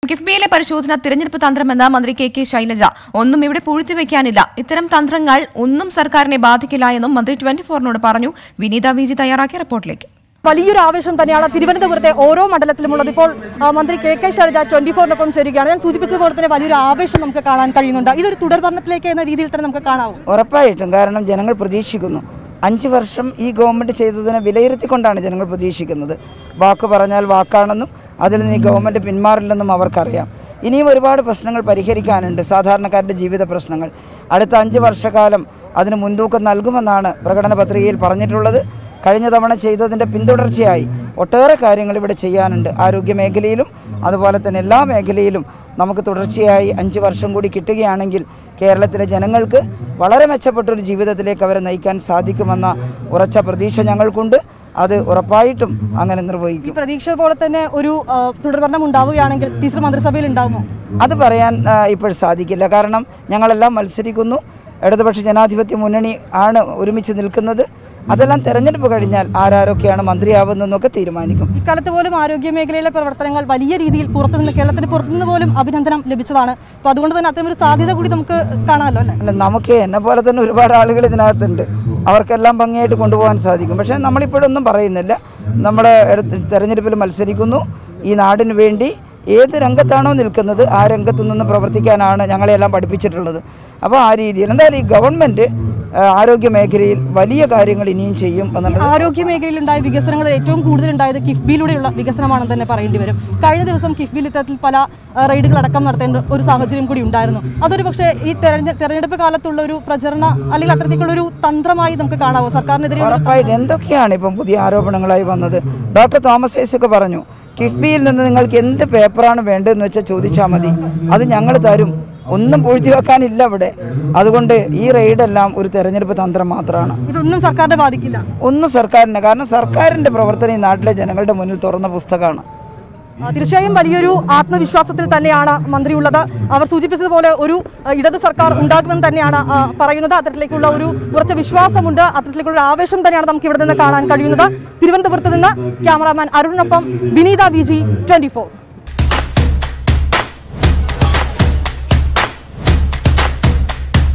കിഫ്ബിയിലെ പരിശോധന തിരഞ്ഞെടുപ്പ് തന്ത്രമെന്ന മന്ത്രി കെ കെ ശൈലജ ഒന്നും ഇവിടെ പൂഴ്ത്തിവെക്കാനില്ല ഇത്തരം തന്ത്രങ്ങൾ ഒന്നും സർക്കാരിനെ ബാധിക്കില്ല എന്നും മന്ത്രി ട്വന്റി ഫോറിനോട് പറഞ്ഞു വിനീത വി ജി തയ്യാറാക്കിയ റിപ്പോർട്ടിലേക്ക് വലിയൊരു ആവേശം തന്നെയാണ് തിരുവനന്തപുരത്തെ ഓരോ മണ്ഡലത്തിലുമുള്ളത് ഇപ്പോൾ ആ, മന്ത്രി കെ കെ ശൈലജ ട്വന്റി ഫോറിനൊപ്പം ചേരുകയാണ് ഞാൻ സൂചിപ്പിച്ചതുപോലെ തന്നെ വലിയൊരു ആവേശം നമുക്ക് കാണാൻ കഴിയുന്നുണ്ട് ഇതൊരു തുടർ ഭരണത്തിലേക്ക് എന്ന രീതിയിൽ തന്നെ നമുക്ക് കാണാവും ഉറപ്പായിട്ടും കാരണം ജനങ്ങൾ പ്രതീക്ഷിക്കുന്നു അഞ്ച് വർഷം ഈ ഗവൺമെൻറ് ചെയ്തതിനെ വിലയിരുത്തിക്കൊണ്ടാണ് ജനങ്ങൾ പ്രതീക്ഷിക്കുന്നത് വാക്ക് പറഞ്ഞാൽ വാക്കാണെന്നും അതിൽ നിന്ന് ഈ ഗവൺമെൻറ് പിന്മാറില്ലെന്നും അവർക്കറിയാം ഇനിയും ഒരുപാട് പ്രശ്നങ്ങൾ പരിഹരിക്കാനുണ്ട് സാധാരണക്കാരുടെ ജീവിത പ്രശ്നങ്ങൾ അടുത്ത അഞ്ച് വർഷക്കാലം അതിന് മുൻതൂക്കം നൽകുമെന്നാണ് പ്രകടന പത്രികയിൽ പറഞ്ഞിട്ടുള്ളത് കഴിഞ്ഞ തവണ ചെയ്തതിൻ്റെ പിന്തുടർച്ചയായി ഒട്ടേറെ കാര്യങ്ങൾ ഇവിടെ ചെയ്യാനുണ്ട് ആരോഗ്യ മേഖലയിലും അതുപോലെ തന്നെ എല്ലാ മേഖലയിലും നമുക്ക് തുടർച്ചയായി അഞ്ച് വർഷം കൂടി കിട്ടുകയാണെങ്കിൽ കേരളത്തിലെ ജനങ്ങൾക്ക് വളരെ മെച്ചപ്പെട്ടൊരു ജീവിതത്തിലേക്ക് അവരെ നയിക്കാൻ സാധിക്കുമെന്ന ഉറച്ച പ്രതീക്ഷ ഞങ്ങൾക്കുണ്ട് അത് ഉറപ്പായിട്ടും അങ്ങനെ ഈ നിർവഹിക്കും പ്രതീക്ഷ പോലെ തന്നെ ഒരു ആ, തുടർ ഭരണം ഉണ്ടാവുകയാണെങ്കിൽ ടീച്ചർ മന്ത്രിസഭയിൽ ഉണ്ടാവുമോ അത് പറയാൻ ഇപ്പോൾ സാധിക്കില്ല കാരണം ഞങ്ങളെല്ലാം മത്സരിക്കുന്നു ഇടതുപക്ഷ ജനാധിപത്യ മുന്നണി ആണ് ഒരുമിച്ച് നിൽക്കുന്നത് അതെല്ലാം തെരഞ്ഞെടുപ്പ് കഴിഞ്ഞാൽ ആരാരൊക്കെയാണ് മന്ത്രിയാവുന്നതെന്നൊക്കെ തീരുമാനിക്കും ഇക്കാലത്ത് പോലും ആരോഗ്യ മേഖലയിലെ പ്രവർത്തനങ്ങൾ വലിയ രീതിയിൽ പുറത്തുനിന്ന് കേരളത്തിന് പുറത്തുനിന്ന് പോലും അഭിനന്ദനം ലഭിച്ചതാണ് അപ്പോൾ അതുകൊണ്ട് തന്നെ അത്തരം ഒരു സാധ്യത കൂടി നമുക്ക് കാണാമല്ലോ അല്ലേ അല്ല നമുക്ക് എന്നെ പോലെ തന്നെ ഒരുപാട് ആളുകൾ ഇതിനകത്തുണ്ട് അവർക്കെല്ലാം ഭംഗിയായിട്ട് കൊണ്ടുപോകാൻ സാധിക്കും പക്ഷേ നമ്മളിപ്പോഴൊന്നും പറയുന്നില്ല നമ്മുടെ ഇടത്ത് തെരഞ്ഞെടുപ്പിൽ മത്സരിക്കുന്നു ഈ നാടിന് വേണ്ടി ഏത് രംഗത്താണോ നിൽക്കുന്നത് ആ രംഗത്ത് നിന്ന് പ്രവർത്തിക്കാനാണ് ഞങ്ങളെല്ലാം പഠിപ്പിച്ചിട്ടുള്ളത് അപ്പോൾ ആ രീതിയിൽ എന്തായാലും ഈ ഗവൺമെൻറ് ആരോഗ്യ മേഖലയിൽ വലിയ കാര്യങ്ങൾ ഇനിയും ചെയ്യും എന്നുള്ളത് ആരോഗ്യ മേഖലയിൽ ഉണ്ടായ വികസനങ്ങൾ ഏറ്റവും കൂടുതൽ ഉണ്ടായത് കിഫ്ബിയിലൂടെയുള്ള വികസനമാണെന്ന് തന്നെ പറയേണ്ടി വരും കഴിഞ്ഞ ദിവസം കിഫ്ബിയിൽ ഇത്തരത്തിൽ പല ആ, റെയ്ഡുകൾ അടക്കം നടത്തേണ്ട ഒരു സാഹചര്യം കൂടി ഉണ്ടായിരുന്നു അതൊരു പക്ഷേ ഈ തെരഞ്ഞെ തെരഞ്ഞെടുപ്പ് കാലത്തുള്ള ഒരു പ്രചരണ അല്ലെങ്കിൽ അത്തരത്തിലുള്ള ഒരു തന്ത്രമായി നമുക്ക് കാണാവോ സർക്കാരിനെതിരെ ഉറപ്പായിട്ട് എന്തൊക്കെയാണ് ഇപ്പം പുതിയ ആരോപണങ്ങളായി വന്നത് ഡോക്ടർ തോമസ് ഐസക് പറഞ്ഞു കിഫ്ബിയിൽ നിന്ന് നിങ്ങൾക്ക് എന്ത് പേപ്പറാണ് വേണ്ടതെന്ന് വെച്ചാൽ ചോദിച്ചാൽ മതി അത് ഞങ്ങൾ തരും ഒന്നും പൂഴ്ത്തി വെക്കാനില്ല ഇവിടെ അതുകൊണ്ട് ഈ റെയ്ഡെല്ലാം ഒരു തെരഞ്ഞെടുപ്പ് തന്ത്രം മാത്രമാണ് ഇതൊന്നും സർക്കാരിനെ ബാധിക്കില്ല ഒന്നും സർക്കാരിന് കാരണം സർക്കാരിൻ്റെ പ്രവർത്തനം ഈ നാട്ടിലെ ജനങ്ങളുടെ മുന്നിൽ തുറന്ന പുസ്തകമാണ് ആ, തീർച്ചയായും വലിയൊരു ആത്മവിശ്വാസത്തിൽ തന്നെയാണ് മന്ത്രിയുള്ളത് അവർ സൂചിപ്പിച്ചതുപോലെ ഒരു ആ, ഇടത് സർക്കാർ ഉണ്ടാകുമെന്ന് തന്നെയാണ് ആ, പറയുന്നത് അത്തരത്തിലേക്കുള്ള ഒരു ഉറച്ച വിശ്വാസമുണ്ട് അത്തരത്തിലേക്കുള്ള ഒരു ആവേശം തന്നെയാണ് നമുക്ക് ഇവിടെ നിന്ന് കാണാൻ കഴിയുന്നത് തിരുവനന്തപുരത്ത് നിന്ന് ക്യാമറാമാൻ അരുണിനൊപ്പം Vineetha V G twenty four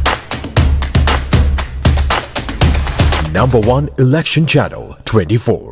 Number one election channel 24.